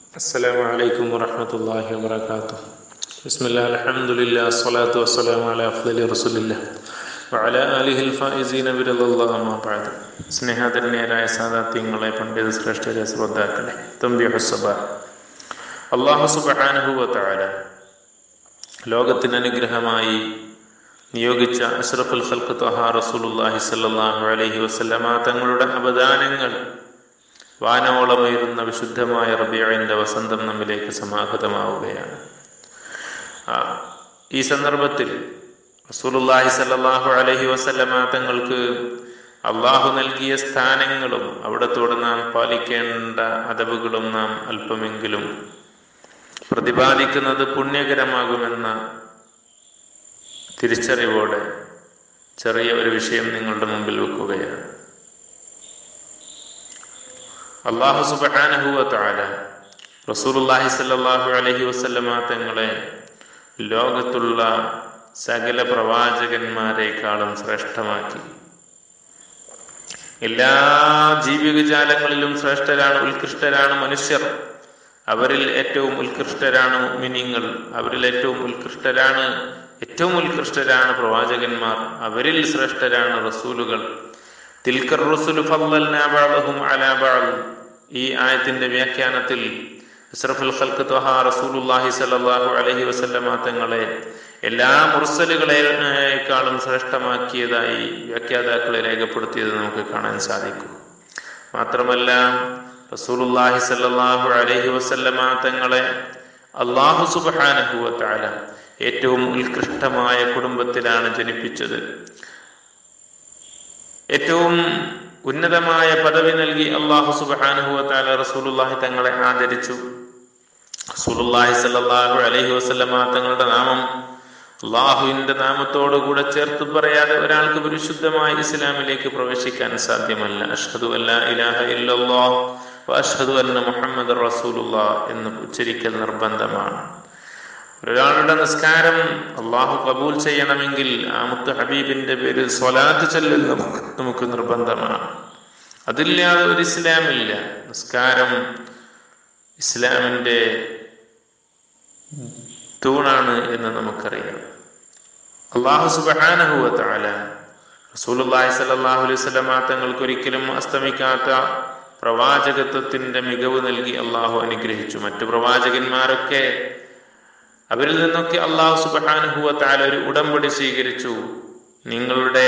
السلام عليكم ورحمة الله وبركاته بسم الله الحمد لله الصلاة والسلام على أفضل رسول الله وعلى آله الفائزين برضا الله أما بعد സ്നേഹധന്യരായ സാദാത്യങ്ങളെ പണ്ഡിത ശ്രേഷ്ഠരെ ശ്രോതാക്കളെ തമ്പി ഹുസബ അള്ളാഹു സുബാനുഹുവ താര ലോകത്തിന് അനുഗ്രഹമായി നിയോഗിച്ച അഷ്റഫുൽ ഖൽഖ് ത്വഹാ റസൂലുള്ളാഹി സ്വല്ലല്ലാഹു അലൈഹി വസല്ലമ തങ്ങളുടെ അവദാനങ്ങൾ വാനോളമുയരുന്ന വിശുദ്ധമായ റബിയഴിൻ്റെ വസന്തം നമ്മിലേക്ക് സമാഗതമാവുകയാണ് ആ, ഈ സന്ദർഭത്തിൽ റസൂലുള്ളാഹി സല്ലല്ലാഹു അലൈഹി വസല്ലമ തങ്ങൾക്ക് അള്ളാഹു നൽകിയ സ്ഥാനങ്ങളും അവിടത്തോട് നാം പാലിക്കേണ്ട അതവുകളും നാം അല്പമെങ്കിലും പ്രതിപാദിക്കുന്നത് പുണ്യകരമാകുമെന്ന തിരിച്ചറിവോടെ ചെറിയ ഒരു വിഷയം നിങ്ങളുടെ മുമ്പിൽ വെക്കുകയാണ് അള്ളാഹു സുബാനഹുവ താല റസൂലുള്ളാഹി സല്ലല്ലാഹു അലൈഹി വസല്ലമ തങ്ങളെ ലോകത്തുള്ള സകല പ്രവാചകന്മാരെക്കാളും ശ്രേഷ്ഠമാക്കി എല്ലാ ജീവികജാലങ്ങളിലും ശ്രേഷ്ഠരാണ് ഉത്കൃഷ്ടരാണ് മനുഷ്യർ അവരിൽ ഏറ്റവും ഉത്കൃഷ്ടരാണ് മിനിങ്ങൾ അവരിൽ ഏറ്റവും ഉത്കൃഷ്ടരാണ് ഏറ്റവും ഉത്കൃഷ്ടരാണ് പ്രവാചകന്മാർ അവരിൽ ശ്രേഷ്ഠരാണ് റസൂലുകൾ തിൽക്കർ റസൂലു ഫضلنا بعضهم على بعض ഈ ആയത്തിന്റെ വ്യാഖ്യാനത്തിൽ അഷ്റഫുൽ ഖൽഖ് ത്വഹ റസൂലുള്ളാഹി സ്വല്ലല്ലാഹു അലൈഹി വസല്ലമ തങ്ങളെ എല്ലാ മുർസലുകളെക്കാളും ശ്രേഷ്ഠമാക്കിയതായി വ്യാഖ്യാതാക്കളെ രേഖപ്പെടുത്തിയത് നമുക്ക് കാണാൻ സാധിക്കും മാത്രമല്ല റസൂലുള്ളാഹി സ്വല്ലല്ലാഹു അലൈഹി വസല്ലമ തങ്ങളെ അള്ളാഹു സുബ്ഹാനഹു വ തആല ഏറ്റവും ഉത്കൃഷ്ടമായ കുടുംബത്തിലാണ് ജനിപ്പിച്ചത് ഏറ്റവും ഉന്നതമായ പദവി നൽകി അള്ളാഹു സുബ്ഹാനഹു വ തആല റസൂലുള്ളാഹി തങ്ങളെ ആദരിച്ചു റസൂലുള്ളാഹി സ്വല്ലല്ലാഹു അലൈഹി വസല്ലമ തങ്ങളുടെ നാമം അള്ളാഹുവിന്റെ നാമത്തോടു കൂടെ ചേർത്ത് പറയാതെ ഒരാൾക്ക് പരിശുദ്ധമായ ഇസ്ലാമിലേക്ക് പ്രവേശിക്കാൻ സാധ്യമല്ല അഷ്ഹദു അല്ലാ ഇലാഹ ഇല്ലല്ലാഹ് വ അഷ്ഹദു അന്ന മുഹമ്മദ് റസൂലുള്ളാഹ് എന്ന് ഉച്ചരിക്കൽ നിർബന്ധമാണ് ഒരാളുടെ നിസ്കാരം അള്ളാഹു കബൂൽ ചെയ്യണമെങ്കിൽ ആ മുത്ത് ഹബീബിന്റെ പേരിൽ സ്വലാത്ത് ചൊല്ലൽ നമുക്ക് നമുക്ക് നിർബന്ധമാണ് അതില്ലാതെ ഒരു ഇസ്ലാമില്ല നിസ്കാരം ഇസ്ലാമിന്റെ തൂണാണ് എന്ന് നമുക്കറിയാം അള്ളാഹു സുബാനഹുവ താല റസൂലുള്ളാഹി സ്വല്ലല്ലാഹു അലൈഹി വസല്ലമ തങ്ങൾക്ക് ഒരിക്കലും അസ്തമിക്കാത്ത പ്രവാചകത്വത്തിന്റെ മികവ് നൽകി അള്ളാഹു അനുഗ്രഹിച്ചു മറ്റു പ്രവാചകന്മാരൊക്കെ അവരിൽ നിന്നൊക്കെ അള്ളാഹു സുബാനുഹുവ താല ഒരു ഉടമ്പടി സ്വീകരിച്ചു നിങ്ങളുടെ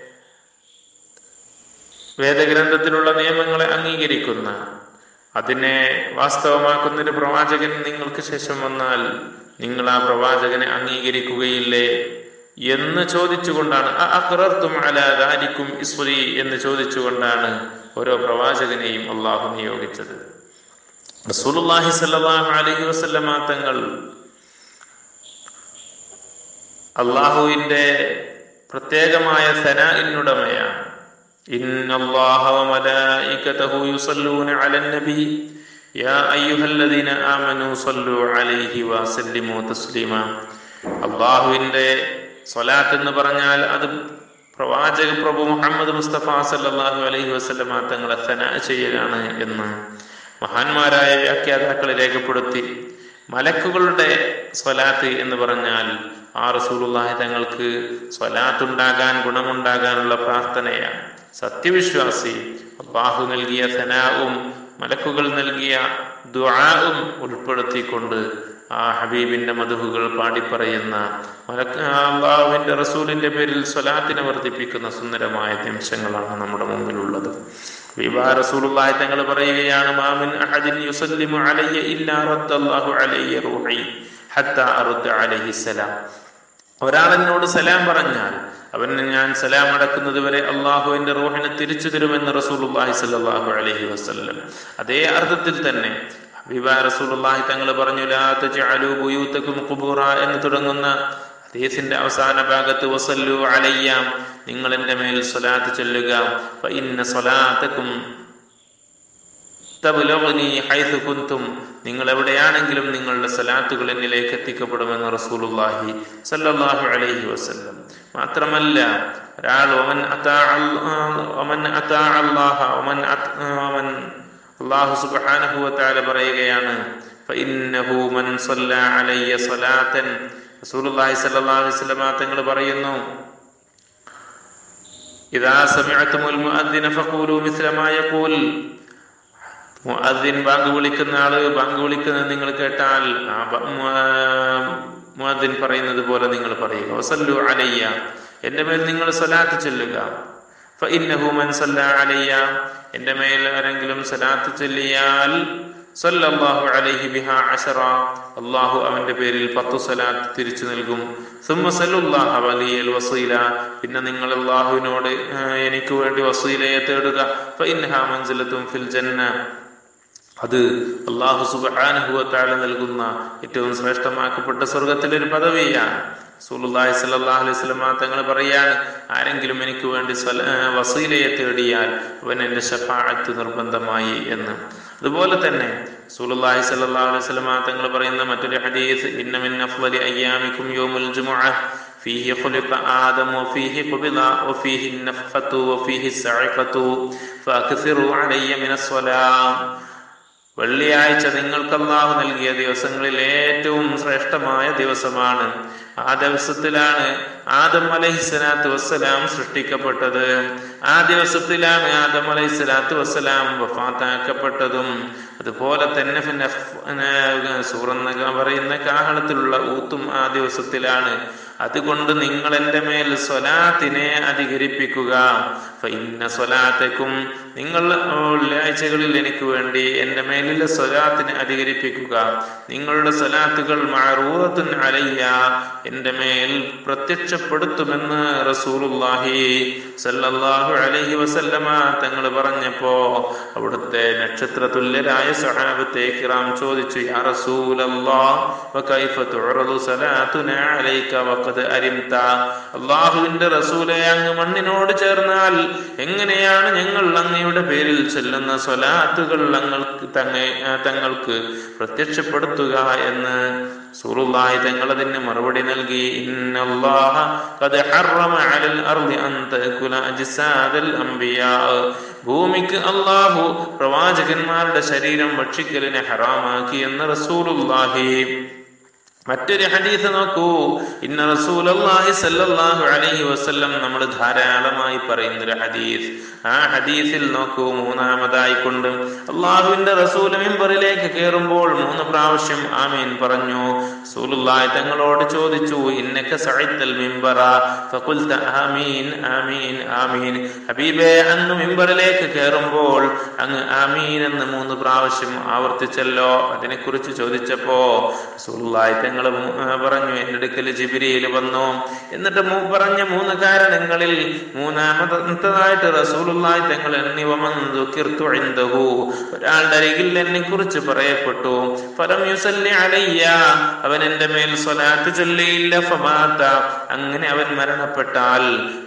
വേദഗ്രന്ഥത്തിലുള്ള നിയമങ്ങളെ അംഗീകരിക്കുന്ന അതിനെ വാസ്തവമാക്കുന്ന ഒരു പ്രവാചകൻ നിങ്ങൾക്ക് ശേഷം വന്നാൽ നിങ്ങൾ ആ പ്രവാചകനെ അംഗീകരിക്കുകയില്ലേ എന്ന് ചോദിച്ചുകൊണ്ടാണ് അക്രർത്തും അലാദാരിക്കും ഇസ്വരി എന്ന് ചോദിച്ചുകൊണ്ടാണ് ഓരോ പ്രവാചകനെയും അള്ളാഹു നിയോഗിച്ചത് റസൂലുള്ളാഹി സ്വല്ലല്ലാഹു അലൈഹി വസല്ലമ തങ്ങൾ അള്ളാഹുവിന്റെ പ്രത്യേകമായ സനാഇനുടമയാണ് إن الله وملائكته يصلون على النبي يا أيها الذين آمنوا صلوا عليه وسلموا تسليما അള്ളാഹുവിന്റെ സ്വലാത്ത് എന്ന് പറഞ്ഞാൽ അത് പ്രവാചക പ്രഭു മുഹമ്മദ് മുസ്തഫ സല്ലല്ലാഹു അലൈഹി വസല്ലമ തങ്ങളെ സന ചെയ്യലാണ് എന്ന് മഹാന്മാരായ വ്യാഖ്യാതാക്കളെ രേഖപ്പെടുത്തി മലക്കുകളുടെ സ്വലാത്ത് എന്ന് പറഞ്ഞാൽ ആ റസൂലുള്ളാഹി തങ്ങൾക്ക് സ്വലാത്തുണ്ടാകാൻ ഗുണമുണ്ടാകാനുള്ള പ്രാർത്ഥനയാണ് സത്യവിശ്വാസി അള്ളാഹു നൽകിയ സനാവും മലക്കുകൾ നൽകിയ ദുആവും ഉൾപ്പെടുത്തിക്കൊണ്ട് ആ ഹബീബിന്റെ മധുഹുകൾ പാടിപ്പറയുന്ന മലക്ക് അള്ളാഹുവിന്റെ റസൂലിന്റെ പേരിൽ സ്വലാത്തിനെ വർദ്ധിപ്പിക്കുന്ന സുന്ദരമായ നിമിഷങ്ങളാണ് നമ്മുടെ മുമ്പിലുള്ളത് വിവാ റസൂലുള്ളാഹി തങ്ങൾ പറയുകയാണ് മാമിൻ അഹദിൻ യുസല്ലിമു അലയ്യ ഇല്ലാ റദ്ദല്ലാഹു അലയ്യ റൂഹി ഹത്താ അറുദ്ദ അലൈഹി സലാം ഒരാൾ എന്നോട് സലാം പറഞ്ഞാൽ അവന് ഞാൻ സലാം അടക്കുന്നത് വരെ അള്ളാഹുവിന്റെ റൂഹിനെ തിരിച്ചു തരുമെന്ന് റസൂലുള്ളാഹി സ്വല്ലല്ലാഹു അലൈഹി വസല്ലം അതേ അർത്ഥത്തിൽ തന്നെ ഹബീബ റസൂലുള്ളാഹി തങ്ങൾ പറഞ്ഞു ലാ തജഅലു ബുയൂതകും ഖുബൂറ എന്ന് തുടങ്ങുന്ന ഹദീസിന്റെ അവസാന ഭാഗത്ത് വസല്ലു അലയ്യ നിങ്ങൾ എൻ്റെ മേൽ സ്വലാത്ത് ചൊല്ലുക ഫഇന്ന സ്വലാത്തക്കും തബ്ലഗ്നി ഹൈഥു കുന്തും നിങ്ങൾ എവിടെയാണെങ്കിലും നിങ്ങളുടെ സലാത്തുകൾ എന്നിലേക്ക് എത്തിക്കപ്പെടുമെന്ന് റസൂലുള്ളാഹി സല്ലല്ലാഹു അലൈഹി വസല്ലം മാത്രമല്ല ഒരാൾ ഒമൻ അതാ ഒമൻ അതാ അല്ലാഹ ഒമൻ ഒമൻ അള്ളാഹു സുബ്ഹാനഹു വതആല പറയുകയാണ് فإنه من صلى علي صلاة റസൂലുള്ളാഹി സ്വല്ലല്ലാഹു അലൈഹി വസല്ലമ തങ്ങൾ പറയുന്നു ഇദാ സമിഅതുൽ മുഅദ്ദിന ഫഖൂലു മിസ്ല മാ യഖൂൽ മുഅദ്ദിൻ ബാങ്ക് വിളിക്കുന്ന ആള് ബാങ്ക് വിളിക്കുന്നത് നിങ്ങൾ കേട്ടാൽ ആ ബ- മു- ആ, മുഅദ്ദിൻ പറയുന്നത് പോലെ നിങ്ങൾ പറയുക വസല്ലു അലയ്യ എന്റെ മേൽ നിങ്ങൾ സ്വലാത്ത് ചൊല്ലുക ഫഇന്നഹു മൻ സല്ല അലയ്യ എന്റെ മേൽ ആരെങ്കിലും സ്വലാത്ത് ചൊല്ലിയാൽ സല്ലല്ലാഹു അലൈഹി ബിഹ അശറ അള്ളാഹു അവന്റെ പേരിൽ പത്തു സ്വലാത്ത് തിരിച്ചു നൽകും സുമ്മ സല്ലുല്ലാഹ വലിയൽ വസീല പിന്നെ നിങ്ങൾ അള്ളാഹുവിനോട് ആ, എനിക്ക് വേണ്ടി വസീലയെ തേടുക ഫഇന്നഹാ മൻസിലത്തും ഫിൽ ജന്ന അത് അള്ളാഹു സുബാനുഭവത്താഴ നൽകുന്ന ഏറ്റവും ശ്രേഷ്ഠമാക്കപ്പെട്ട സ്വർഗത്തിലെ ഒരു പദവിയാണ് സൂലുല്ലാഹി സല്ലല്ലാഹു അലൈഹി വസല്ലമ തങ്ങൾ പറയാണ് ആരെങ്കിലും എനിക്ക് വേണ്ടി സ്വല- ആ, വസീലയെ തേടിയാൽ അവൻ എന്റെ ഷഫാഅത്ത് നിർബന്ധമായി എന്ന് അതുപോലെ തന്നെ സൂലുല്ലാഹി സല്ലല്ലാഹു അലൈഹി വസല്ലമ തങ്ങൾ പറയുന്ന മറ്റൊരു ഹദീസ് ഇന്ന മിൻ അഫ്ളലി അയ്യാമിക്കും യൗമുൽ ജുമുഅ فيه خلق آدم وفيه قبض وفيه النفخة وفيه الصعقة فأكثروا علي من الصلاة വെള്ളിയാഴ്ച നിങ്ങൾക്ക് അള്ളാഹു നൽകിയ ദിവസങ്ങളിൽ ഏറ്റവും ശ്രേഷ്ഠമായ ദിവസമാണ് ആ ദിവസത്തിലാണ് ആദം അലൈഹിസ്സലാത്തു വസ്സലാം സൃഷ്ടിക്കപ്പെട്ടത് ആ ദിവസത്തിലാണ് ആദം അലൈഹിസ്സലാത്തു വസ്സലാം വഫാത്താക്കപ്പെട്ടതും അതുപോലെ തന്നെ പിന്നെ സൂറന്ന പറയുന്ന കാഹളത്തിലുള്ള ഊത്തും ആ ദിവസത്തിലാണ് അതുകൊണ്ട് നിങ്ങൾ എൻ്റെ മേൽ സ്വലാത്തിനെ അധികരിപ്പിക്കുക ഫഇന്ന സ്വലാത്തക്കും നിങ്ങൾ വെള്ളിയാഴ്ചകളിൽ എനിക്ക് വേണ്ടി എൻ്റെ മേലിലെ സ്വലാത്തിനെ അധികരിപ്പിക്കുക നിങ്ങളുടെ സ്വലാത്തുകൾ മാറൂറത്തുൻ അലയ്യ എൻ്റെ മേൽ പ്രത്യക്ഷപ്പെടുത്തുമെന്ന് റസൂലുള്ളാഹി സല്ലല്ലാഹു അലൈഹി വസല്ലമ തങ്ങൾ പറഞ്ഞപ്പോ അവിടുത്തെ നക്ഷത്ര തുല്യരായ സഹാബത്തെ കിറാം ചോദിച്ചു യാ റസൂലല്ലാഹ് വകൈഫ തുഅറദു സലാത്തുനാ അലൈക വഖദ് അരിംത അല്ലാഹുവിന്റെ റസൂലെ അങ്ങ് മണ്ണിനോട് ചേർന്നാൽ എങ്ങനെയാണ് ഞങ്ങൾ അങ്ങയുടെ പേരിൽ ചെല്ലുന്ന സ്വലാത്തുകൾ ഞങ്ങൾക്ക് തങ്ങ തങ്ങൾക്ക് പ്രത്യക്ഷപ്പെടുത്തുക എന്ന് സൂറുല്ലാഹി തങ്ങൾ അതിന് മറുപടി നൽകി ഇന്നല്ലാഹ ഖദ് ഹറമ അലൽ അർളി അൻ തഅകുല അജ്സാദൽ അംബിയാ ഭൂമിക്ക് അല്ലാഹു പ്രവാചകന്മാരുടെ ശരീരം ഭക്ഷിക്കലിനെ ഹറാമാക്കി എന്ന് റസൂലുള്ളാഹി മറ്റൊരു ഹദീസ് നോക്കൂ ഇന്ന റസൂലുള്ളാഹി സല്ലല്ലാഹു അലൈഹി വസല്ലം നമ്മൾ ധാരാളമായി പറയുന്ന ഒരു ഹദീസ് ആ ഹദീസിൽ നോക്കൂ മൂന്നാമതായി കൊണ്ട് അള്ളാഹുവിന്റെ റസൂൽ മിമ്പറിലേക്ക് കയറുമ്പോൾ മൂന്ന് പ്രാവശ്യം ആമീൻ പറഞ്ഞു റസൂലുള്ളാഹി തങ്ങളോട് ചോദിച്ചു ഇന്നക സഅയ്തൽ മിമ്പറ ഫഖുൽത ആമീൻ ആമീൻ ആമീൻ ഹബീബേ അന്ന് മിമ്പറിലേക്ക് കയറുമ്പോൾ അങ്ങ് ആമീൻ എന്ന് മൂന്ന് പ്രാവശ്യം ആവർത്തിച്ചല്ലോ അതിനെക്കുറിച്ച് ചോദിച്ചപ്പോ റസൂലുള്ളാഹി തങ്ങൾ പറഞ്ഞു എന്റെ അടുക്കൽ ജിബിരിയിൽ വന്നു എന്നിട്ട് മൂ പറഞ്ഞ മൂന്ന് കാരണങ്ങളിൽ മൂന്നാമതായിട്ട് റസൂലുള്ളാഹി തങ്ങൾ എന്നിവമന്തുക്കിർത്തു ഒരാളുടെ അരികിൽ എന്നെ കുറിച്ച് പറയപ്പെട്ടു ഫലം യുസല്ലി അലയ്യ അവൻ എന്റെ മേൽ സ്വലാത്ത് ചൊല്ലിയില്ല ഫമാത അങ്ങനെ അവൻ മരണപ്പെട്ടാൽ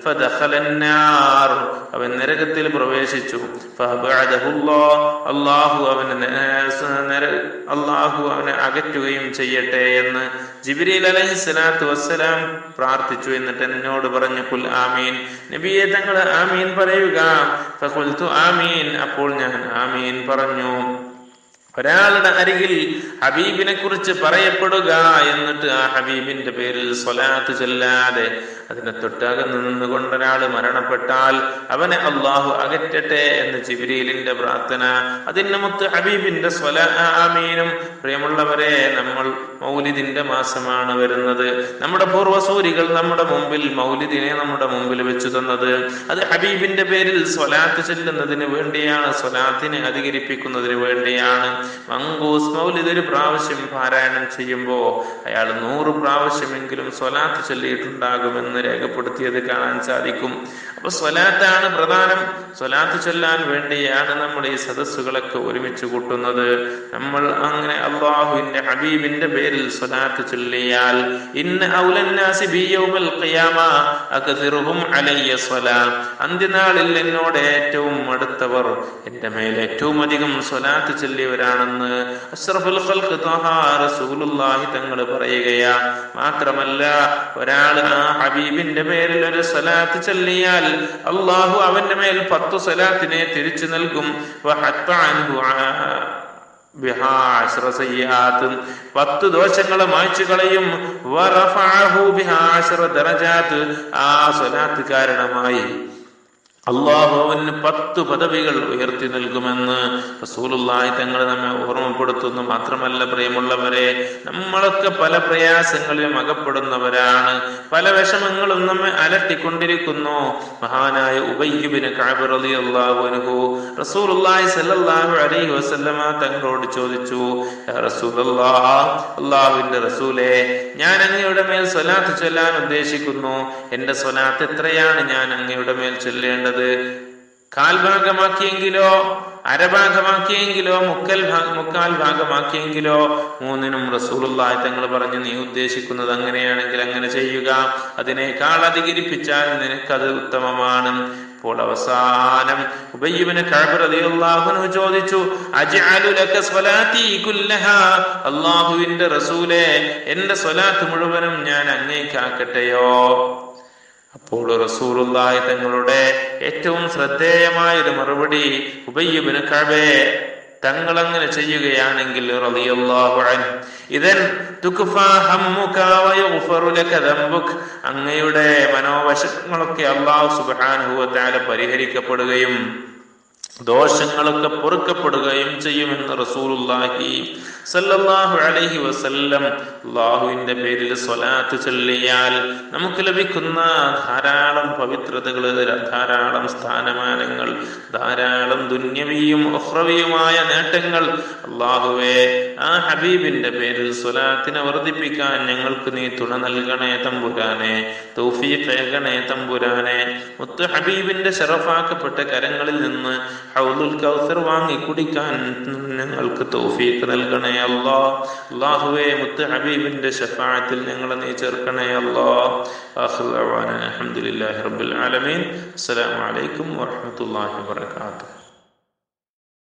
ഫദഖലന്നാർ അവൻ നരകത്തിൽ പ്രവേശിച്ചു ഫഅബഅദഹുല്ലാഹ് അല്ലാഹു അവനെ നര- അല്ലാഹു അവനെ അകറ്റുകയും ചെയ്യട്ടെ എന്ന് ജിബ്രീൽ അലൈഹി സ്വലാത്തു വസ്സലാം പ്രാർത്ഥിച്ചു എന്നിട്ട് എന്നോട് പറഞ്ഞു കുൽ ആമീൻ നബിയെ തങ്ങൾ ആമീൻ പറയുക ഫഖുൽതു ആമീൻ അപ്പോൾ ഞാൻ ആമീൻ പറഞ്ഞു ഒരാളുടെ അരികിൽ ഹബീബിനെ കുറിച്ച് പറയപ്പെടുക എന്നിട്ട് ആ ഹബീബിന്റെ പേരിൽ സ്വലാത്ത് ചൊല്ലാതെ അതിനെ തൊട്ടകന്ന് നിന്നുകൊണ്ട് ഒരാൾ മരണപ്പെട്ടാൽ അവനെ അള്ളാഹു അകറ്റട്ടെ എന്ന് ജിബ്രീലിന്റെ പ്രാർത്ഥന അതിന് മുത്ത് ഹബീബിന്റെ സ്വല ആമീനും പ്രിയമുള്ളവരെ നമ്മൾ മൗലിദിന്റെ മാസമാണ് വരുന്നത് നമ്മുടെ പൂർവ്വസൂരികൾ നമ്മുടെ മുമ്പിൽ മൗലിദിനെ നമ്മുടെ മുമ്പിൽ വെച്ചു തന്നത് അത് ഹബീബിന്റെ പേരിൽ സ്വലാത്ത് ചെല്ലുന്നതിന് വേണ്ടിയാണ് സ്വലാത്തിനെ അധികരിപ്പിക്കുന്നതിന് വേണ്ടിയാണ് മങ്കൂസ് മൗലിദ് ഒരു പ്രാവശ്യം പാരായണം ചെയ്യുമ്പോ അയാൾ നൂറ് പ്രാവശ്യമെങ്കിലും സ്വലാത്ത് ചൊല്ലിയിട്ടുണ്ടാകുമെന്ന് രേഖപ്പെടുത്തിയത് കാണാൻ സാധിക്കും അപ്പൊ സ്വലാത്താണ് പ്രധാനം സ്വലാത്ത് ചൊല്ലാൻ വേണ്ടിയാണ് നമ്മൾ ഈ സദസ്സുകളൊക്കെ ഒരുമിച്ച് കൂട്ടുന്നത് നമ്മൾ അങ്ങനെ അള്ളാഹുവിന്റെ ഹബീബിന്റെ പേരിൽ സ്വലാത്ത് ചൊല്ലിയാൽ ഇന്ന ഔലന്നാസി ബി യൗമൽ ഖിയാമ അക്സിറുഹും അലയ്യ സ്വലാം അന്ത്യനാളിൽ എന്നോട് ഏറ്റവും അടുത്തവർ എന്റെ മേൽ ഏറ്റവും അധികം സ്വലാത്ത് ചൊല്ലിയവരാണ് തന്നെയാണെന്ന് അഷ്റഫുൽ ഖൽഖ് ത്വഹ റസൂലുള്ളാഹി തങ്ങൾ പറയുകയാ മാത്രമല്ല ഒരാൾ ആ ഹബീബിന്റെ പേരിൽ ഒരു സലാത്ത് ചൊല്ലിയാൽ അള്ളാഹു അവന്റെ മേൽ പത്തു സലാത്തിനെ തിരിച്ചു നൽകും വഹത്ത അൻഹു ആ- ബിഹാ അശ്ര സയ്യാത്തും പത്ത് ദോഷങ്ങളെ മായ്ച്ചു കളയും വറഫഅഹു ബിഹാ അശ്ര ദറജാത്ത് ആ സ്വലാത്ത് കാരണമായി അള്ളാഹു അവന് പത്ത് പദവികൾ ഉയർത്തി നൽകുമെന്ന് റസൂലുള്ളാഹി തങ്ങൾ നമ്മെ ഓർമ്മപ്പെടുത്തുന്നു മാത്രമല്ല പ്രിയമുള്ളവരെ നമ്മളൊക്കെ പല പ്രയാസങ്ങളിലും അകപ്പെടുന്നവരാണ് പല വിഷമങ്ങളും നമ്മെ അലട്ടിക്കൊണ്ടിരിക്കുന്നു മഹാനായ ഉബയ്യുബിന് കഅബ് റളിയല്ലാഹു അൻഹു റസൂലുള്ളാഹി സ്വല്ലല്ലാഹു അലൈഹി വസല്ലമ തങ്ങളോട് ചോദിച്ചു യാ റസൂലല്ലാഹ് അള്ളാഹുവിന്റെ റസൂലേ ഞാൻ അങ്ങയുടെ മേൽ സ്വലാത്ത് ചൊല്ലാൻ ഉദ്ദേശിക്കുന്നു എന്റെ സ്വലാത്ത് എത്രയാണ് ഞാൻ അങ്ങയുടെ മേൽ ചൊല്ലേണ്ടത് കാൽഭാഗമാക്കിയെങ്കിലോ അരഭാഗമാക്കിയെങ്കിലോ മുക്കൽ ഭാ- മുക്കാൽ ഭാഗമാക്കിയെങ്കിലോ മൂന്നിനും റസൂലുള്ളാഹി തങ്ങൾ പറഞ്ഞു നീ ഉദ്ദേശിക്കുന്നത് അങ്ങനെയാണെങ്കിൽ അങ്ങനെ ചെയ്യുക അതിനേക്കാൾ അധികരിപ്പിച്ചാൽ നിനക്കത് ഉത്തമമാണ് അപ്പോൾ അവസാനം ഉബയ്യബിന് കഅബ് റളിയല്ലാഹു അൻഹു ചോദിച്ചു അജ്അലു ലക സ്വലാത്തി കുല്ലഹാ അല്ലാഹുവിന്റെ റസൂലേ എന്റെ സ്വലാത്ത് മുഴുവനും ഞാൻ അങ്ങേക്കാക്കട്ടെയോ അപ്പോൾ റസൂലുള്ളാഹി തങ്ങളുടെ ഏറ്റവും ശ്രദ്ധേയമായ ഒരു മറുപടി ഉബയ്യബിന് കഅബേ തങ്ങൾ അങ്ങനെ ചെയ്യുകയാണെങ്കിൽ റളിയല്ലാഹു അൻഹു ഇദൻ തുക്ഫാ ഹമ്മുക വയഗ്ഫറു ലക ദംബുക് അങ്ങയുടെ മനോവശങ്ങളൊക്കെ അല്ലാഹു സുബ്ഹാനഹു വ തആല പരിഹരിക്കപ്പെടുകയും ദോഷങ്ങളൊക്കെ പൊറുക്കപ്പെടുകയും ചെയ്യുമെന്ന് റസൂലുള്ളാഹി സല്ലല്ലാഹു അലൈഹി വസല്ലം അള്ളാഹുവിന്റെ പേരിൽ സ്വലാത്ത് ചൊല്ലിയാൽ നമുക്ക് ലഭിക്കുന്ന ധാരാളം പവിത്രതകൾ ധാരാളം സ്ഥാനമാനങ്ങൾ ധാരാളം ദുന്യവിയും ഉഹ്രവിയുമായ നേട്ടങ്ങൾ അള്ളാഹുവെ ആ ഹബീബിന്റെ പേരിൽ സ്വലാത്തിനെ വർദ്ധിപ്പിക്കാൻ ഞങ്ങൾക്ക് നീ തുണ നൽകണേ തമ്പുരാനെ തൗഫീഖ് ഏകണേ തമ്പുരാനെ മുത്ത് ഹബീബിന്റെ ഷറഫാക്കപ്പെട്ട കരങ്ങളിൽ നിന്ന് ഹൗലുൽ കൗസർ വാങ്ങി കുടിക്കാൻ ഞങ്ങൾക്ക് തൗഫീഖ് നൽകണേ അല്ലാ അല്ലാഹുവേ മുത്ത് ഹബീബിന്റെ ഷഫാഅത്തിൽ ഞങ്ങളെ നീ ചേർക്കണേ അല്ലാ ആഖിറു ദഅവാന അൽഹംദുലില്ലാഹി റബ്ബിൽ ആലമീൻ അസ്സലാമു അലൈക്കും വറഹ്മത്തുള്ളാഹി വബറകാതുഹു